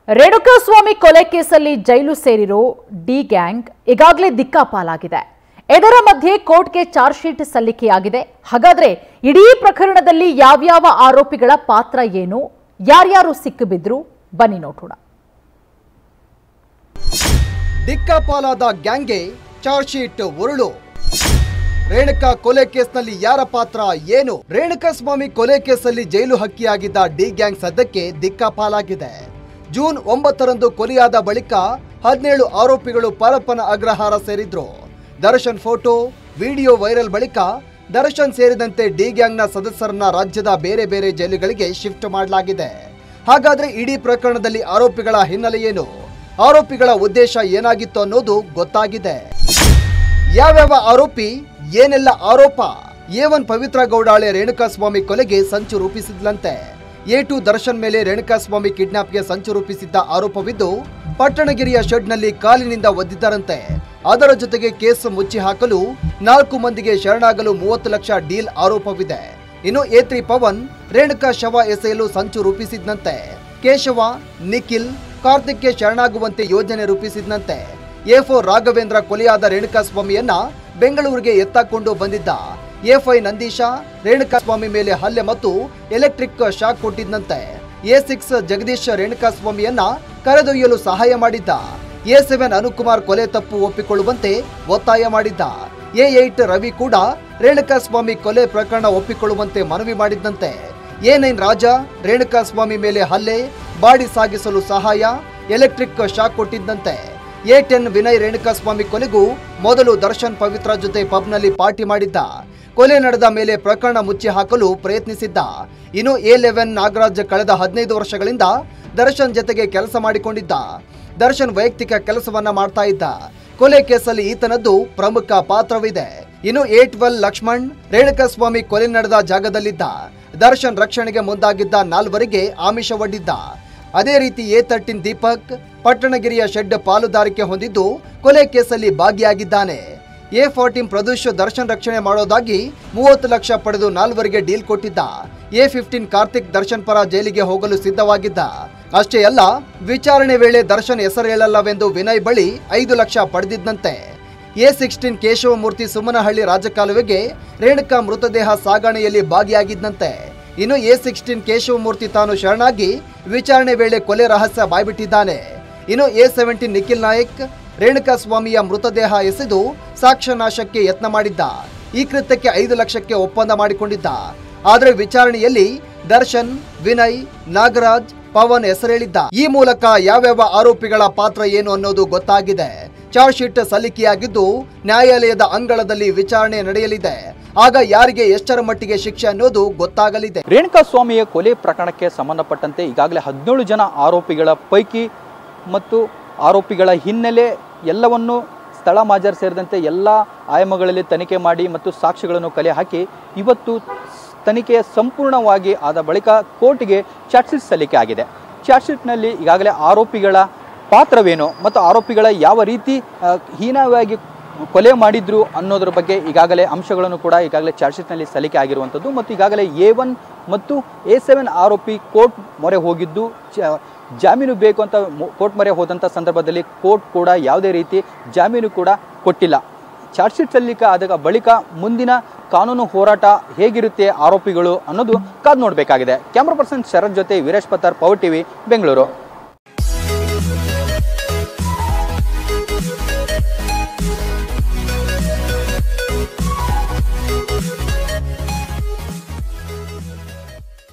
ರೇಣುಕಾಸ್ವಾಮಿ ಕೊಲೆ ಕೇಸಲ್ಲಿ ಜೈಲು ಸೇರಿರೋ D gang ಈಗಾಗಲೇ ದಿಕ್ಕಾಪಾಲಾಗಿದೆ ಇದರ ಮಧ್ಯೆ ಕೋರ್ಟ್ಗೆ ಚಾರ್ಜ್ ಶೀಟ್ ಸಲ್ಲಿಕೆಯಾಗಿದೆ ಹಾಗಾದ್ರೆ ಇಡೀ ಪ್ರಕರಣದಲ್ಲಿ ಯಾವ್ಯಾವ ಆರೋಪಿಗಳ ಪಾತ್ರ ಏನು ಯಾರ್ಯಾರು ಸಿಕ್ಕಿಬಿದ್ರು ಬನ್ನಿ ನೋಡೋಣ ದಿಕ್ಕಾಪಾಲಾದ ಗ್ಯಾಂಗ್ಗೆ ಚಾರ್ಜ್ ಶೀಟ್ ಉರುಳು ರೇಣುಕಾ ಕೊಲೆ ಕೇಸ್ನಲ್ಲಿ ಯಾರ ಪಾತ್ರ ಏನು ರೇಣುಕಾ ಸ್ವಾಮಿ ಕೊಲೆ ಕೇಸಲ್ಲಿ ಜೈಲು ಹಕ್ಕಿಯಾಗಿದ್ದ ಡಿ ಗ್ಯಾಂಗ್ ಸದ್ಯಕ್ಕೆ ದಿಕ್ಕಾಪಾಲಾಗಿದೆ ಜೂನ್ ಒಂಬತ್ತರಂದು ಕೊಲೆಯಾದ ಬಳಿಕ ಹದಿನೇಳು ಆರೋಪಿಗಳು ಪರಪ್ಪನ ಅಗ್ರಹಾರ ಸೇರಿದ್ರು ದರ್ಶನ್ ಫೋಟೋ ವಿಡಿಯೋ ವೈರಲ್ ಬಳಿಕ ದರ್ಶನ್ ಸೇರಿದಂತೆ ಡಿ ಗ್ಯಾಂಗ್ನ ಸದಸ್ಯರನ್ನ ರಾಜ್ಯದ ಬೇರೆ ಬೇರೆ ಜೈಲುಗಳಿಗೆ ಶಿಫ್ಟ್ ಮಾಡಲಾಗಿದೆ ಹಾಗಾದ್ರೆ ಇಡೀ ಪ್ರಕರಣದಲ್ಲಿ ಆರೋಪಿಗಳ ಹಿನ್ನೆಲೆ ಏನು ಆರೋಪಿಗಳ ಉದ್ದೇಶ ಏನಾಗಿತ್ತು ಅನ್ನೋದು ಗೊತ್ತಾಗಿದೆ ಯಾವ್ಯಾವ ಆರೋಪಿ ಏನೆಲ್ಲ ಆರೋಪ ಎ ಒನ್ ಪವಿತ್ರ ಗೌಡಾಳೆ ರೇಣುಕಾಸ್ವಾಮಿ ಕೊಲೆಗೆ ಸಂಚು ರೂಪಿಸಿದ್ಲಂತೆ ಎ ಟು ದರ್ಶನ್ ಮೇಲೆ ರೇಣುಕಾಸ್ವಾಮಿ ಕಿಡ್ನಾಪ್ಗೆ ಸಂಚು ರೂಪಿಸಿದ್ದ ಆರೋಪವಿದ್ದು ಪಟ್ಟಣಗಿರಿಯ ಶೆಡ್ನಲ್ಲಿ ಕಾಲಿನಿಂದ ಒದ್ದಿದ್ದರಂತೆ ಅದರ ಜೊತೆಗೆ ಕೇಸ್ ಮುಚ್ಚಿ ಹಾಕಲು ನಾಲ್ಕು ಮಂದಿಗೆ ಶರಣಾಗಲು ಮೂವತ್ತು ಲಕ್ಷ ಡೀಲ್ ಆರೋಪವಿದೆ ಇನ್ನು ಎ ತ್ರಿ ಪವನ್ ರೇಣುಕಾ ಶವ ಎಸೆಯಲು ಸಂಚು ರೂಪಿಸಿದ್ನಂತೆ ಕೇಶವ ನಿಖಿಲ್ ಕಾರ್ತಿಕ್ಗೆ ಶರಣಾಗುವಂತೆ ಯೋಜನೆ ರೂಪಿಸಿದ್ನಂತೆ ಎ ಫೋರ್ ರಾಘವೇಂದ್ರ ಕೊಲೆಯಾದ ರೇಣುಕಾಸ್ವಾಮಿಯನ್ನ ಬೆಂಗಳೂರಿಗೆ ಎತ್ತಾಕೊಂಡು ಬಂದಿದ್ದ ಎ ಫೈ ನಂದೀಶ ರೇಣುಕಾಸ್ವಾಮಿ ಮೇಲೆ ಹಲ್ಲೆ ಮತ್ತು ಎಲೆಕ್ಟ್ರಿಕ್ ಶಾಕ್ ಕೊಟ್ಟಿದ್ದಂತೆ ಎ ಸಿಕ್ಸ್ ಜಗದೀಶ್ ರೇಣುಕಾಸ್ವಾಮಿಯನ್ನ ಕರೆದೊಯ್ಯಲು ಸಹಾಯ ಮಾಡಿದ್ದ ಎ ಸೆವೆನ್ ಅನುಕುಮಾರ್ ಕೊಲೆ ತಪ್ಪು ಒಪ್ಪಿಕೊಳ್ಳುವಂತೆ ಒತ್ತಾಯ ಮಾಡಿದ್ದ ಎ ಏಟ್ ರವಿ ಕೂಡ ರೇಣುಕಾಸ್ವಾಮಿ ಕೊಲೆ ಪ್ರಕರಣ ಒಪ್ಪಿಕೊಳ್ಳುವಂತೆ ಮನವಿ ಮಾಡಿದ್ದಂತೆ ಎ ನೈನ್ ರಾಜ ರೇಣುಕಾಸ್ವಾಮಿ ಮೇಲೆ ಹಲ್ಲೆ ಬಾಡಿ ಸಾಗಿಸಲು ಸಹಾಯ ಎಲೆಕ್ಟ್ರಿಕ್ ಶಾಕ್ ಕೊಟ್ಟಿದ್ದಂತೆ ಎ ಟೆನ್ ವಿನಯ್ ರೇಣುಕಾಸ್ವಾಮಿ ಕೊಲೆಗೂ ಮೊದಲು ದರ್ಶನ್ ಪವಿತ್ರ ಜೊತೆ ಪಬ್ನಲ್ಲಿ ಪಾರ್ಟಿ ಮಾಡಿದ್ದ ಕೊಲೆ ನಡೆದ ಮೇಲೆ ಪ್ರಕರಣ ಮುಚ್ಚಿ ಹಾಕಲು ಪ್ರಯತ್ನಿಸಿದ್ದ ಇನ್ನು ಎ ಲೆವೆನ್ ನಾಗರಾಜ್ ಕಳೆದ ಹದಿನೈದು ವರ್ಷಗಳಿಂದ ದರ್ಶನ್ ಜೊತೆಗೆ ಕೆಲಸ ಮಾಡಿಕೊಂಡಿದ್ದ ದರ್ಶನ್ ವೈಯಕ್ತಿಕ ಕೆಲಸವನ್ನ ಮಾಡ್ತಾ ಇದ್ದ ಕೊಲೆ ಕೇಸಲ್ಲಿ ಈತನದ್ದು ಪ್ರಮುಖ ಪಾತ್ರವಿದೆ ಇನ್ನು ಎ ಟ್ವೆಲ್ ಲಕ್ಷ್ಮಣ್ ರೇಣುಕಾಸ್ವಾಮಿ ಕೊಲೆ ನಡೆದ ಜಾಗದಲ್ಲಿದ್ದ ದರ್ಶನ್ ರಕ್ಷಣೆಗೆ ಮುಂದಾಗಿದ್ದ ನಾಲ್ವರಿಗೆ ಆಮಿಷ ಒಡ್ಡಿದ್ದ ಅದೇ ರೀತಿ ಎ ತರ್ಟೀನ್ ದೀಪಕ್ ಪಟ್ಟಣಗಿರಿಯ ಶೆಡ್ ಪಾಲುದಾರಿಕೆ ಹೊಂದಿದ್ದು ಕೊಲೆ ಕೇಸಲ್ಲಿ ಭಾಗಿಯಾಗಿದ್ದಾನೆ ಎ ಫೋರ್ಟೀನ್ ಪ್ರದೂಷ್ ದರ್ಶನ್ ರಕ್ಷಣೆ ಮಾಡೋದಾಗಿ ಮೂವತ್ತು ಲಕ್ಷ ಪಡೆದು ನಾಲ್ವರಿಗೆ ಡೀಲ್ ಕೊಟ್ಟಿದ್ದ ಎ ಫಿಫ್ಟೀನ್ ಕಾರ್ತಿಕ್ ದರ್ಶನ್ ಪರ ಜೈಲಿಗೆ ಹೋಗಲು ಸಿದ್ಧವಾಗಿದ್ದ ಅಷ್ಟೇ ಅಲ್ಲ ವಿಚಾರಣೆ ವೇಳೆ ದರ್ಶನ್ ಹೆಸರು ಹೇಳಲ್ಲವೆಂದು ವಿನಯ್ ಬಳಿ ಐದು ಲಕ್ಷ ಪಡೆದಿದ್ದಂತೆ ಎ ಸಿಕ್ಸ್ಟೀನ್ ಕೇಶವಮೂರ್ತಿ ಸುಮನಹಳ್ಳಿ ರಾಜಕಾಲುವೆಗೆ ರೇಣುಕಾ ಮೃತದೇಹ ಸಾಗಣೆಯಲ್ಲಿ ಭಾಗಿಯಾಗಿದ್ದಂತೆ ಇನ್ನು ಎ ಸಿಕ್ಸ್ಟೀನ್ ಕೇಶವಮೂರ್ತಿ ತಾನು ಶರಣಾಗಿ ವಿಚಾರಣೆ ವೇಳೆ ಕೊಲೆ ರಹಸ್ಯ ಬಾಯ್ಬಿಟ್ಟಿದ್ದಾನೆ ಇನ್ನು ಎ ಸೆವೆಂಟೀನ್ ನಿಖಿಲ್ ನಾಯಕ್ ರೇಣುಕಾ ಸ್ವಾಮಿಯ ಮೃತದೇಹ ಎಸೆದು ಸಾಕ್ಷ್ಯ ನಾಶಕ್ಕೆ ಯತ್ನ ಮಾಡಿದ್ದ ಈ ಕೃತ್ಯಕ್ಕೆ ಐದು ಲಕ್ಷಕ್ಕೆ ಒಪ್ಪಂದ ಮಾಡಿಕೊಂಡಿದ್ದ ಆದರೆ ವಿಚಾರಣೆಯಲ್ಲಿ ದರ್ಶನ್ ವಿನಯ್ ನಾಗರಾಜ್ ಪವನ್ ಹೆಸರೇಳಿದ್ದ ಈ ಮೂಲಕ ಯಾವ್ಯಾವ ಆರೋಪಿಗಳ ಪಾತ್ರ ಏನು ಅನ್ನೋದು ಗೊತ್ತಾಗಿದೆ ಚಾರ್ಜ್ ಶೀಟ್ ಸಲ್ಲಿಕೆಯಾಗಿದ್ದು ನ್ಯಾಯಾಲಯದ ಅಂಗಳದಲ್ಲಿ ವಿಚಾರಣೆ ನಡೆಯಲಿದೆ ಆಗ ಯಾರಿಗೆ ಎಷ್ಟರ ಮಟ್ಟಿಗೆ ಶಿಕ್ಷೆ ಅನ್ನೋದು ಗೊತ್ತಾಗಲಿದೆ ರೇಣುಕಾಸ್ವಾಮಿಯ ಕೊಲೆ ಪ್ರಕರಣಕ್ಕೆ ಸಂಬಂಧಪಟ್ಟಂತೆ ಈಗಾಗಲೇ ಹದಿನೇಳು ಜನ ಆರೋಪಿಗಳ ಪೈಕಿ ಮತ್ತು ಆರೋಪಿಗಳ ಹಿನ್ನೆಲೆ ಎಲ್ಲವನ್ನು ಸ್ಥಳ ಮಾಜರ್ ಸೇರಿದಂತೆ ಎಲ್ಲ ಆಯಾಮಗಳಲ್ಲಿ ತನಿಖೆ ಮಾಡಿ ಮತ್ತು ಸಾಕ್ಷಿಗಳನ್ನು ಕಲೆ ಹಾಕಿ ಇವತ್ತು ತನಿಖೆ ಸಂಪೂರ್ಣವಾಗಿ ಆದ ಬಳಿಕ ಕೋರ್ಟ್ಗೆ ಚಾರ್ಜ್ ಶೀಟ್ ಸಲ್ಲಿಕೆ ಆಗಿದೆ ಚಾರ್ಜ್ ಶೀಟ್ನಲ್ಲಿ ಈಗಾಗಲೇ ಆರೋಪಿಗಳ ಪಾತ್ರವೇನು ಮತ್ತು ಆರೋಪಿಗಳ ಯಾವ ರೀತಿ ಆ, ಹೀನವಾಗಿ ಕೊಲೆ ಮಾಡಿದ್ರು ಅನ್ನೋದ್ರ ಬಗ್ಗೆ ಈಗಾಗಲೇ ಅಂಶಗಳನ್ನು ಕೂಡ ಈಗಾಗಲೇ ಚಾರ್ಜ್ ಶೀಟ್ನಲ್ಲಿ ಸಲ್ಲಿಕೆ ಆಗಿರುವಂಥದ್ದು ಮತ್ತು ಈಗಾಗಲೇ ಎ ಒನ್ ಮತ್ತು ಎ ಸೆವೆನ್ ಆರೋಪಿ ಕೋರ್ಟ್ ಮೊರೆ ಹೋಗಿದ್ದು ಚ- ಜಾಮೀನು ಬೇಕು ಅಂತ ಮೊ- ಕೋರ್ಟ್ ಮೊರೆ ಹೋದಂಥ ಸಂದರ್ಭದಲ್ಲಿ ಕೋರ್ಟ್ ಕೂಡ ಯಾವುದೇ ರೀತಿ ಜಾಮೀನು ಕೂಡ ಕೊಟ್ಟಿಲ್ಲ ಚಾರ್ಜ್ ಶೀಟ್ ಸಲ್ಲಿಕೆ ಆದ ಬಳಿಕ ಮುಂದಿನ ಕಾನೂನು ಹೋರಾಟ ಹೇಗಿರುತ್ತೆ ಆರೋಪಿಗಳು ಅನ್ನೋದು ಕಾದು ನೋಡಬೇಕಾಗಿದೆ ಕ್ಯಾಮ್ರಾ ಪರ್ಸನ್ ಶರತ್ ಜೊತೆ ವೀರೇಶ್ ಪತ್ತಾರ್ ಪವರ್ ಟಿವಿ ಬೆಂಗಳೂರು